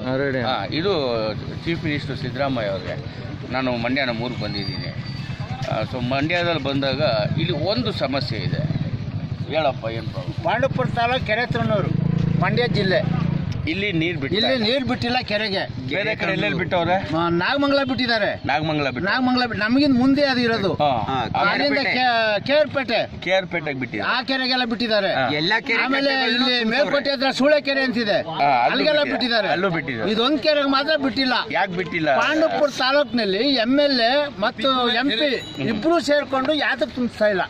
Ready ಹಾಂ ಇದು chief minister Siddaramaiah ಅವ್ರಿಗೆ ನಾನು ಮಂಡ್ಯ ನಮ್ಮ ಊರಿಗೆ ಬಂದಿದ್ದೀನಿ ಸೊ ಮಂಡ್ಯದಲ್ಲಿ ಬಂದಾಗ ಇಲ್ಲಿ ಒಂದು ಸಮಸ್ಯೆ ಇದೆ ಹೇಳಪ್ಪ ಏನು ಪ್ರಾಬ್ಲಮ್ ಪಾಂಡವಪುರ ತಾಲೂಕು ಕೆರೆ ತೊಣ್ಣೂರು ಮಂಡ್ಯ ಜಿಲ್ಲೆ ಇಲ್ಲಿ ನೀರು ಬಿಟ್ಟು ಇಲ್ಲಿ ನೀರು ಬಿಟ್ಟಿಲ್ಲ ಕೆರೆಗೆ ಬೇರೆ ಕಡೆ ಎಲ್ಲೆಲ್ಲಿ ಬಿಟ್ಟವ್ರೆ ಮ- ನಾಗಮಂಗಲ ಬಿಟ್ಟಿದ್ದಾರೆ ನಾಗಮಂಗಲ ಬಿಟ್ಟು ನಾಗಮಂಗಲ ಬಿಟ್ಟು ನಮಗಿಂತ ಮುಂದೆ ಅದು ಇರೋದು ಹಾಂ ಅಲ್ಲಿಂದ ಕೆ- ಕೇರ್ಪೇಟೆ ಕೆ ಆರ್ ಪೇಟೆಗೆ ಬಿಟ್ಟಿದ್ದಾರೆ ಆ ಕೆರೆಗೆಲ್ಲ ಬಿಟ್ಟಿದ್ದಾರೆ ಹಾ. ಆಮೇಲೆ ಇಲ್ಲಿ ಮೇಲ್ಕೋಟೆ ಹತ್ರ ಸೂಳೆ ಕೆರೆ ಅಂತಿದೆ ಹಾ, ಅಲ್ಲೂ ಅಲ್ಲಿಗೆಲ್ಲ ಬಿಟ್ಟಿದ್ದಾರೆ. ಬಿಟ್ಟಿದ್ದಾರೆ ಅಲ್ಲೂ ಬಿಟ್ಟಿದ್ದಾರೆ. ಇದೊಂದ್ ಕೆರೆಗೆ ಮಾತ್ರ ಬಿಟ್ಟಿಲ್ಲ ಯಾಕೆ ಬಿಟ್ಟಿಲ್ಲ ಪಾಂಡವಪುರ ತಾಲೂಕಿನಲ್ಲಿ ಎಂ ಎಲ್ ಎ ಮತ್ತು ಎಂ ಪಿ ಇಬ್ರು ಸೇರ್ಕೊಂಡು ಯಾತಕ್ಕೆ ತುಂಬಿಸ್ತಾ ಇಲ್ಲ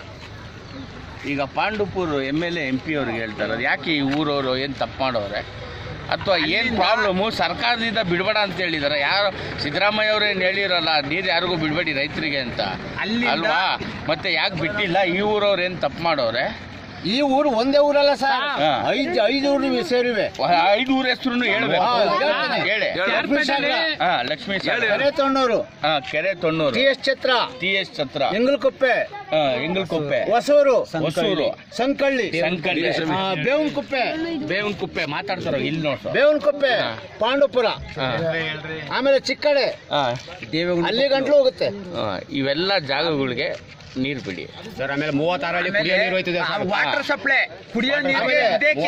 ಈಗ Pandupur M L A M P ಅವ್ರಿಗೆ ಹೇಳ್ತಾರೆ ಯಾಕೆ ಈ ಊರವರು ಏನು ತಪ್ಪು ಮಾಡೋರೆ ಅಥವಾ ಏನು ಪ್ರಾಬ್ಲಮ್ಮು ಸರ್ಕಾರದಿಂದ ಬಿಡಬೇಡ ಅಂತ ಹೇಳಿದಾರೆ ಯಾರು ಸಿದ್ದರಾಮಯ್ಯ ಅವ್ರೇನು ಹೇಳಿರಲ್ಲ ನೀರು ಯಾರಿಗೂ ಬಿಡಬೇಡಿ ರೈತರಿಗೆ ಅಂತ ಅಲ್ವಾ ಮತ್ತೆ ಯಾಕೆ ಬಿಟ್ಟಿಲ್ಲ ಈ ಊರವ್ರು ಏನು ತಪ್ಪು ಮಾಡೋರೆ ಈ ಊರು ಒಂದೇ ಊರಲ್ಲ ಸರ್ ಹಾ. ಐದು ಐದು ಊರು ಸೇರಿವೆ ಐದು ಊರ ಹೆಸರು ಹೇಳ್ಬೇಕು ಹಾ, ಹೇಳ್ತೀನಿ. ಹೇಳಿ ಲಕ್ಷ್ಮೀಸಾಗರ, ಹಾ ಲಕ್ಷ್ಮೀ ಸಾಗರ ಕೆರೆ ತೊಣ್ಣೂರು ಹಾ Kere Tonnur T S Chatra T S Chatra Engalkoppe ಹಾ ಎಂಗಲ್ಕೊಪ್ಪೆ ಹೊಸೂರು ಹೊಸೂರು ಸಂಕಳ್ಳಿ ಸಂಕಳ್ಳಿ ಆ, ಬೇವನಕುಪ್ಪೆ ಬೇವಿನ ಕುಪ್ಪೆ ಮಾತಾಡ್ತಾರೋ ಇಲ್ಲಿ ನೋಡ್ಸೋ ಬೇವನಕುಪ್ಪೆ ಪಾಂಡುಪುರ ಹಾ ಆಮೇಲೆ ಚಿಕ್ಕಡೆ ಹಾ ಅಲ್ಲಿ ಗಂಟ್ಲು ಹೋಗುತ್ತೆ ಆ, ಇವೆಲ್ಲ ಜಾಗಗಳಿಗೆ ನೀರು ಬಿಡಿ ಸರ್ ಆಮೇಲೆ ಮೂವತ್ತಾರಲ್ಲಿ ಕುಡಿಯೋ ನೀರು ಹೋಯ್ತದೆ ವಾಟರ್ ಸಪ್ಲೈ ಕುಡಿಯೋ ಆಮೇಲೆ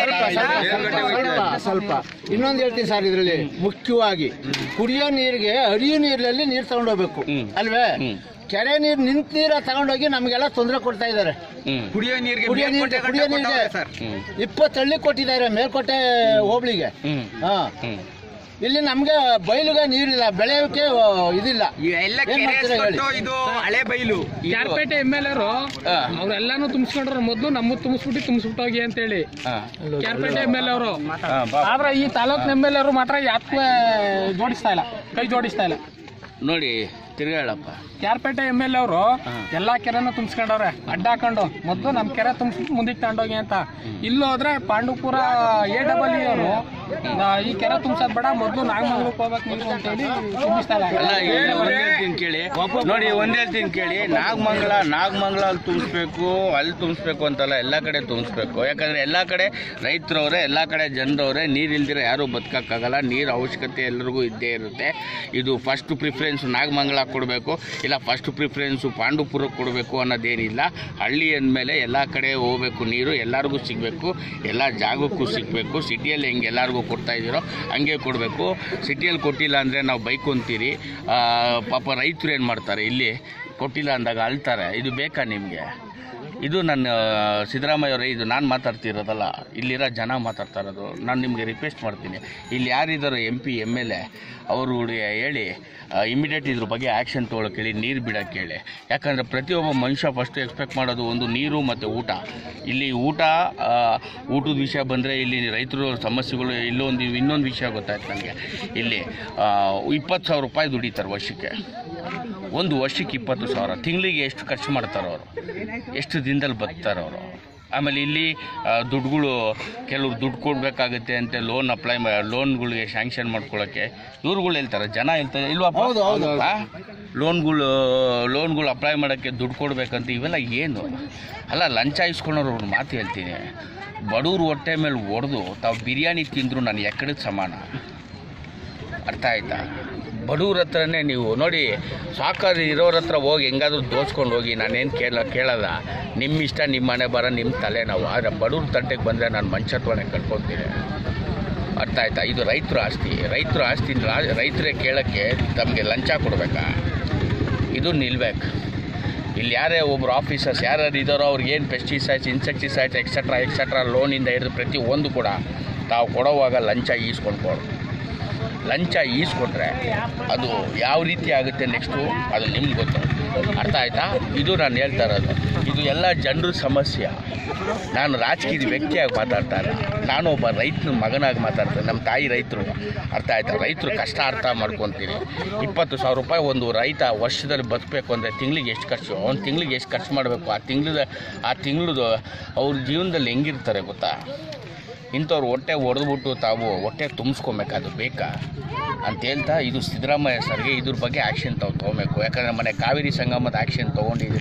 ಸ್ವಲ್ಪ, ಸ್ವಲ್ಪ, ಸ್ವಲ್ಪ ಇನ್ನೊಂದು ಹೇಳ್ತೀನಿ ಸರ್ ಇದರಲ್ಲಿ ಮುಖ್ಯವಾಗಿ ಕುಡಿಯೋ ನೀರಿಗೆ ಹರಿಯೋ ನೀರಲ್ಲಿ ನೀರು ತಗೊಂಡೋಗ್ಬೇಕು ಹ್ಮ್. ಅಲ್ವೇ ಹ್ಮ್. ಕೆರೆ ನೀರು ನಿಂತ ನೀರ ತಗೊಂಡೋಗಿ ನಮಗೆಲ್ಲ ತೊಂದರೆ ಕೊಡ್ತಾ ಇದ್ದಾರೆ ಹ್ಮ್ ಕುಡಿಯೋ ನೀರಿಗೆ ಕುಡಿಯೋ ನೀರಿಗೆ ಕುಡಿಯೋ ನೀರಿಗೆ ಹ್ಮ್ ಇಪ್ಪತ್ತು ಹಳ್ಳಿ ಕೊಟ್ಟಿದ್ದಾರೆ ಮೇಲ್ಕೋಟೆ ಹೋಬಳಿಗೆ ಹ್ಮ್ ಹಾ ಹ್ಮ್ ಇಲ್ಲಿ ನಮ್ಗೆ ಬಯಲುಗೆ ನೀರಿಲ್ಲ ಬೆಳೆಯೋಕೆ ಆ, ಇದಿಲ್ಲ ಎಲ್ಲ ಏನ್ ಮಾಡ್ತೀರಾ ಹೇಳಿ? ಇದು ಹಳೆ ಬೈಲು ಕ್ಯಾರ್ಪೇಟೆ ಎಮ್ ಎಲ್ ಎರು ಹಾ. ಅವ್ರೆಲ್ಲಾನು ತುಂಬಿಸ್ಕೊಂಡ್ರ ಮೊದ್ಲು ನಮ್ಮ ತುಂಬಿಸ್ಬಿಟ್ಟು ತುಂಬಿಸ್ಬಿಟ್ಟು ಹೋಗಿ ಅಂತ ಹೇಳಿ ಹಾ. ಕ್ಯಾರ್ಪೇಟೆ ಎಮ್ ಎಲ್ ಅವರು ಹಾ, ಬಾ. ಆದ್ರೆ ಈ ತಾಲೂಕಿನ ಎಮ್ ಎಲ್ ಎರು ಮಾತ್ರ ಯಾಕೆ ಜೋಡಿಸ್ತಾ ಇಲ್ಲ ಕೈ ಜೋಡಿಸ್ತಾ ಇಲ್ಲ ನೋಡಿ ತಿರ್ಗಾ ಹೇಳಪ್ಪ ಕ್ಯಾರ್ಪೇಟೆ ಎಮ್ ಎಲ್ ಅವರು ಎಲ್ಲಾ ಕೆರೆನೂ ತುಂಬಿಸ್ಕೊಂಡವ್ರೆ ಅಡ್ಡ ಹಾಕೊಂಡು ಮೊದ್ಲು ನಮ್ ಕೆರೆ ತುಂಬಿಸ್ಬಿಟ್ಟು ಮುಂದಕ್ಕೆ ತಗೊಂಡೋಗಿ ಅಂತ ಇಲ್ಲೋದ್ರೆ ಪಾಂಡುಪುರ ಎ ಡಬಲ್ ಅವರು ಈ ಕೆರೆ ತುಂಬಿಸೋದ್ ಬೇಡ ಮೊದ್ಲು ನಾಗಮಂಗ್ಳಕ್ಕೆ ಹೋಗ್ಬೇಕು ನೀವು ಅಂತ ಹೇಳಿ ತುಂಬಿಸ್ತಾ ಇಲ್ಲ ಅಲ್ಲ ಈಗ ಒಂದ್ ಹೇಳ್ತೀನಿ ಕೇಳಿ ನೋಡಿ ಒಂದ್ ಹೇಳ್ತೀನಿ ಕೇಳಿ ನಾಗಮಂಗಲ ನಾಗಮಂಗಲ ಅಲ್ಲಿ ತುಂಬಿಸ್ಬೇಕು ಅಲ್ಲಿ ತುಂಬಿಸ್ಬೇಕು ಅಂತಲ್ಲ ಎಲ್ಲ ಕಡೆ ತುಂಬಿಸ್ಬೇಕು ಯಾಕಂದ್ರೆ ಎಲ್ಲ ಕಡೆ ರೈತರವ್ರೆ ಎಲ್ಲ ಕಡೆ ಜನರವ್ರೆ ನೀರು ಇಲ್ದಿರ ಯಾರೂ ಬದುಕಕ್ಕಾಗಲ್ಲ ನೀರು ಅವಶ್ಯಕತೆ ಎಲ್ರಿಗೂ ಇದ್ದೇ ಇರುತ್ತೆ ಇದು ಫಸ್ಟ್ ಪ್ರಿಫರೆನ್ಸ್ ನಾಗಮಂಗಲ ಕೊಡಬೇಕು ಇಲ್ಲ ಫಸ್ಟ್ ಪ್ರಿಫರೆನ್ಸು ಪಾಂಡುಪುರಕ್ಕೆ ಕೊಡಬೇಕು ಅನ್ನೋದೇನಿಲ್ಲ ಹಳ್ಳಿ ಅಂದಮೇಲೆ ಎಲ್ಲ ಕಡೆ ಹೋಗ್ಬೇಕು ನೀರು ಎಲ್ಲರಿಗೂ ಸಿಗಬೇಕು ಎಲ್ಲ ಜಾಗಕ್ಕೂ ಸಿಗಬೇಕು ಸಿಟಿಯಲ್ಲಿ ಹೆಂಗೆ ಎಲ್ಲರಿಗೂ ಕೊಡ್ತಾ ಇದ್ದೀರೋ ಹಂಗೆ ಕೊಡಬೇಕು ಸಿಟಿಯಲ್ಲಿ ಕೊಟ್ಟಿಲ್ಲ ಅಂದರೆ ನಾವು ಬೈಕೊಂತೀರಿ ಆ, ಪಾಪ ರೈತರು ಏನು ಮಾಡ್ತಾರೆ ಇಲ್ಲಿ ಕೊಟ್ಟಿಲ್ಲ ಅಂದಾಗ ಅಳ್ತಾರೆ ಇದು ಬೇಕಾ ನಿಮಗೆ ಇದು ನನ್ನ ಸಿದ್ದರಾಮಯ್ಯ ಅವರೇ ಇದು ನಾನು ಮಾತಾಡ್ತಿರೋದಲ್ಲ ಇಲ್ಲಿರೋ ಜನ ಮಾತಾಡ್ತಾ ಇರೋದು ನಾನು ನಿಮಗೆ ರಿಕ್ವೆಸ್ಟ್ ಮಾಡ್ತೀನಿ ಇಲ್ಲಿ ಯಾರಿದ್ದಾರೋ M P M L A ಅವರು ಹೇಳಿ ಇಮಿಡಿಯೇಟ್ ಇದ್ರ ಬಗ್ಗೆ ಆ್ಯಕ್ಷನ್ ತೊಗೊಳಕ್ಕೆ ಹೇಳಿ ನೀರು ಬಿಡೋಕ್ಕೆ ಹೇಳಿ ಯಾಕಂದರೆ ಪ್ರತಿಯೊಬ್ಬ ಮನುಷ್ಯ ಫಸ್ಟ್ ಎಕ್ಸ್ಪೆಕ್ಟ್ ಮಾಡೋದು ಒಂದು ನೀರು ಮತ್ತು ಊಟ ಇಲ್ಲಿ ಊಟ ಆ, ಊಟದ ವಿಷಯ ಬಂದರೆ ಇಲ್ಲಿ ರೈತರು ಸಮಸ್ಯೆಗಳು ಇಲ್ಲೊಂದು ಇನ್ನೊಂದು ವಿಷಯ ಗೊತ್ತಾಯ್ತು ನನಗೆ ಇಲ್ಲಿ ಇಪ್ಪತ್ತು ಸಾವಿರ ರೂಪಾಯಿ ದುಡಿತಾರೆ ವರ್ಷಕ್ಕೆ ಒಂದು ವರ್ಷಕ್ಕೆ ಇಪ್ಪತ್ತು ಸಾವಿರ ತಿಂಗಳಿಗೆ ಎಷ್ಟು ಖರ್ಚು ಮಾಡ್ತಾರೆ ಅವರು ಎಷ್ಟು ದಿನದಲ್ಲಿ ಬದುಕ್ತಾರೆ ಅವರು ಆಮೇಲೆ ಇಲ್ಲಿ ಆ, ದುಡ್ಡುಗಳು ಕೆಲವ್ರು ದುಡ್ಡು ಕೊಡಬೇಕಾಗುತ್ತೆ ಅಂತ ಲೋನ್ ಅಪ್ಲೈ ಲೋನ್ಗಳಿಗೆ ಸ್ಯಾಂಕ್ಷನ್ ಮಾಡ್ಕೊಳ್ಳೋಕ್ಕೆ ಇವ್ರುಗಳು ಹೇಳ್ತಾರೆ ಜನ ಹೇಳ್ತಾರೆ ಇಲ್ವಾ ಹೌದು, ಹೌದು. ಲೋನ್ಗಳು ಲೋನ್ಗಳು ಅಪ್ಲೈ ಮಾಡೋಕ್ಕೆ ದುಡ್ಡು ಕೊಡಬೇಕಂತ ಇವೆಲ್ಲ ಏನು ಅಲ್ಲ ಲಂಚ ಇಸ್ಕೊಳ್ಳೋರು ಒಂದು ಮಾತು ಹೇಳ್ತೀನಿ ಬಡವ್ರ ಹೊಟ್ಟೆ ಮೇಲೆ ಹೊಡೆದು ತಾವು ಬಿರಿಯಾನಿ ತಿಂದರೂ ನಾನು ಎಕ್ಕಡಕ್ಕೆ ಸಮಾನ ಅರ್ಥ ಆಯ್ತಾ ಬಡವ್ರ ಹತ್ರನೇ ನೀವು ನೋಡಿ ಸಾಕಾಗಿ ಇರೋರ ಹತ್ರ ಹೋಗಿ ಹೆಂಗಾದ್ರೂ ದೋಚ್ಕೊಂಡು ಹೋಗಿ ನಾನೇನು ಕೇಳ ಕೇಳಲ್ಲ ನಿಮ್ಮ ಇಷ್ಟ ನಿಮ್ಮ ಮನೆ ಬರ ನಿಮ್ಮ ತಲೆ ನಾವು ಆದರೆ ಬಡವ್ರ ತಟ್ಟೆಗೆ ಬಂದರೆ ನಾನು ಮನುಷ್ಯತ್ವನೇ ಕಳ್ಕೊತೀನಿ ಅರ್ಥ ಆಯ್ತಾ ಇದು ರೈತರ ಆಸ್ತಿ ರೈತರ ಆಸ್ತಿ ರೈತರೇ ಕೇಳೋಕ್ಕೆ ತಮಗೆ ಲಂಚ ಕೊಡಬೇಕಾ ಇದು ನಿಲ್ಬೇಕು ಇಲ್ಲಿ ಯಾರೇ ಒಬ್ರು ಆಫೀಸರ್ಸ್ ಯಾರ್ಯಾರು ಇದ್ದಾರೋ ಅವ್ರಿಗೆ ಏನು ಪೆಸ್ಟಿಸೈಡ್ಸ್ ಇನ್ಸೆಕ್ಟಿಸೈಡ್ಸ್ ಎಕ್ಸೆಟ್ರಾ ಎಕ್ಸೆಟ್ರಾ ಲೋನಿಂದ ಹಿಡಿದು ಪ್ರತಿ ಒಂದು ಕೂಡ ತಾವು ಕೊಡೋವಾಗ ಲಂಚ ಈಸ್ಕೊಂಡು ಕೊಡು ಲಂಚ ಈಸ್ಕೊಂಡ್ರೆ ಅದು ಯಾವ ರೀತಿ ಆಗುತ್ತೆ ನೆಕ್ಸ್ಟು ಅದು ನಿಮ್ಗೆ ಗೊತ್ತು ಅರ್ಥ ಆಯ್ತಾ ಇದು ನಾನು ಹೇಳ್ತಾ ಇರೋದು ಇದು ಎಲ್ಲ ಜನರ ಸಮಸ್ಯೆ ನಾನು ರಾಜಕೀಯ ವ್ಯಕ್ತಿಯಾಗಿ ಮಾತಾಡ್ತಾ ಇಲ್ಲ ನಾನು ಒಬ್ಬ ರೈತನ ಮಗನಾಗಿ ಮಾತಾಡ್ತೇನೆ ನಮ್ಮ ತಾಯಿ ರೈತರು ಅರ್ಥ ಆಯ್ತಾ ರೈತರು ಕಷ್ಟ ಅರ್ಥ ಮಾಡ್ಕೊತೀನಿ ಇಪ್ಪತ್ತು ಸಾವಿರ ರೂಪಾಯಿ ಒಂದು ರೈತ ವರ್ಷದಲ್ಲಿ ಬದುಕಬೇಕು ಅಂದರೆ ತಿಂಗಳಿಗೆ ಎಷ್ಟು ಖರ್ಚು ಅವ್ನು ತಿಂಗಳಿಗೆ ಎಷ್ಟು ಖರ್ಚು ಮಾಡಬೇಕು ಆ ತಿಂಗ್ಳದ ಆ ತಿಂಗಳದು ಅವ್ರ ಜೀವನದಲ್ಲಿ ಹೆಂಗಿರ್ತಾರೆ ಗೊತ್ತಾ ಇಂಥವ್ರು ಹೊಟ್ಟೆ ಹೊಡೆದ್ಬಿಟ್ಟು ತಾವು ಹೊಟ್ಟೆ ತುಂಬಿಸ್ಕೊಬೇಕು ಅದು ಬೇಕಾ ಅಂತ ಹೇಳ್ತಾ ಇದು ಸಿದ್ದರಾಮಯ್ಯ ಸರ್ಗೆ ಇದ್ರ ಬಗ್ಗೆ ಆ್ಯಕ್ಷನ್ ತಾವು ತೊಗೊಬೇಕು ಯಾಕಂದರೆ ಮನೆ ಕಾವೇರಿ ಸಂಗಮದ ಆ್ಯಕ್ಷನ್ ತೊಗೊಂಡಿದ್ದೀರಾ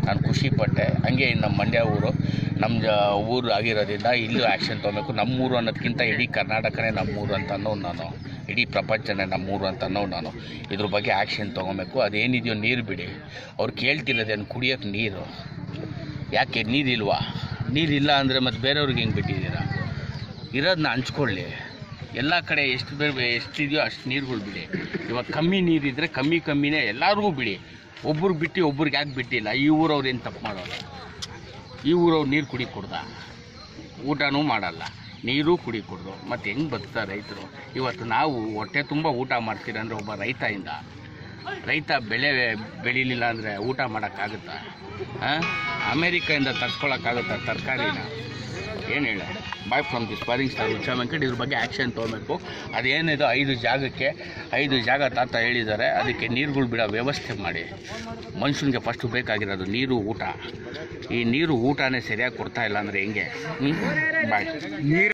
ನಾನು ಖುಷಿ ಪಟ್ಟೆ ಹಂಗೆ ನಮ್ಮ ಮಂಡ್ಯ ಊರು ನಮ್ಮ ಜ- ಊರು ಆಗಿರೋದ್ರಿಂದ ಇಲ್ಲೂ ಆ್ಯಕ್ಷನ್ ತೊಗೊಬೇಕು ನಮ್ಮೂರು ಅನ್ನೋದಕ್ಕಿಂತ ಇಡೀ ಕರ್ನಾಟಕನೇ ನಮ್ಮೂರು ಅಂತ ಅನ್ನೋದು ನಾನು ಇಡೀ ಪ್ರಪಂಚನೇ ನಮ್ಮೂರು ಅಂತ ಅನ್ನೋದು ನಾನು ಇದ್ರ ಬಗ್ಗೆ ಆ್ಯಕ್ಷನ್ ತೊಗೊಬೇಕು ಅದೇನಿದೆಯೋ ನೀರು ಬಿಡಿ ಅವ್ರು ಕೇಳ್ತಿರೋದೇನು ಕುಡಿಯೋಕ್ಕೆ ನೀರು ಯಾಕೆ ನೀರಿಲ್ವಾ ನೀರಿಲ್ಲ ಅಂದರೆ ಮತ್ತೆ ಬೇರೆಯವ್ರಿಗೆ ಹೆಂಗೆ ಬಿಟ್ಟಿದ್ದೀರಾ ಇರೋದನ್ನ ಹಂಚ್ಕೊಳ್ಳಿ ಎಲ್ಲ ಕಡೆ ಎಷ್ಟು ಬೇರೆ ಎಷ್ಟಿದೆಯೋ ಅಷ್ಟು ನೀರುಗಳು ಬಿಡಿ ಇವಾಗ ಕಮ್ಮಿ ನೀರಿದ್ದರೆ ಕಮ್ಮಿ ಕಮ್ಮಿನೇ ಎಲ್ಲರಿಗೂ ಬಿಡಿ ಒಬ್ರಿಗೆ ಬಿಟ್ಟು ಒಬ್ರಿಗೆ ಯಾಕೆ ಬಿಟ್ಟಿಲ್ಲ ಈ ಊರವ್ರು ಏನು ತಪ್ಪು ಮಾಡೋರು ಈ ಊರವ್ರು ನೀರು ಕುಡಿ ಕೊಡ್ದ ಊಟನೂ ಮಾಡಲ್ಲ ನೀರು ಕುಡಿ ಕೊಡ್ದು ಮತ್ತು ಹೆಂಗೆ ಬದುಕ್ತಾರೆ ರೈತರು ಇವತ್ತು ನಾವು ಹೊಟ್ಟೆ ತುಂಬ ಊಟ ಮಾಡ್ತೀರ ಅಂದರೆ ಒಬ್ಬ ರೈತದಿಂದ ರೈತ ಬೆಳೆ ಬೆಳೀಲಿಲ್ಲ ಅಂದರೆ ಊಟ ಮಾಡೋಕ್ಕಾಗುತ್ತಾ ಹಾಂ ಅಮೇರಿಕಾಯಿಂದ ತರ್ಸ್ಕೊಳಕ್ಕಾಗುತ್ತಾ ತರಕಾರಿನ ಏನು ಹೇಳ bye from the sparring star ಉಚ್ಚ ವೆಂಕಟ್ ಇದ್ರ ಬಗ್ಗೆ ಆ್ಯಕ್ಷನ್ ತೊಗೊಬೇಕು ಅದೇನಿದೆ ಐದು ಜಾಗಕ್ಕೆ ಐದು ಜಾಗ ತಾತ ಹೇಳಿದ್ದಾರೆ ಅದಕ್ಕೆ ನೀರುಗಳು ಬಿಡೋ ವ್ಯವಸ್ಥೆ ಮಾಡಿ ಮನುಷ್ಯನಿಗೆ ಫಸ್ಟು ಬೇಕಾಗಿರೋದು ನೀರು ಊಟ ಈ ನೀರು ಊಟನೇ ಸರಿಯಾಗಿ ಕೊಡ್ತಾ ಇಲ್ಲ ಅಂದರೆ ಹೆಂಗೆ ಹ್ಞೂ ಬಾಯ್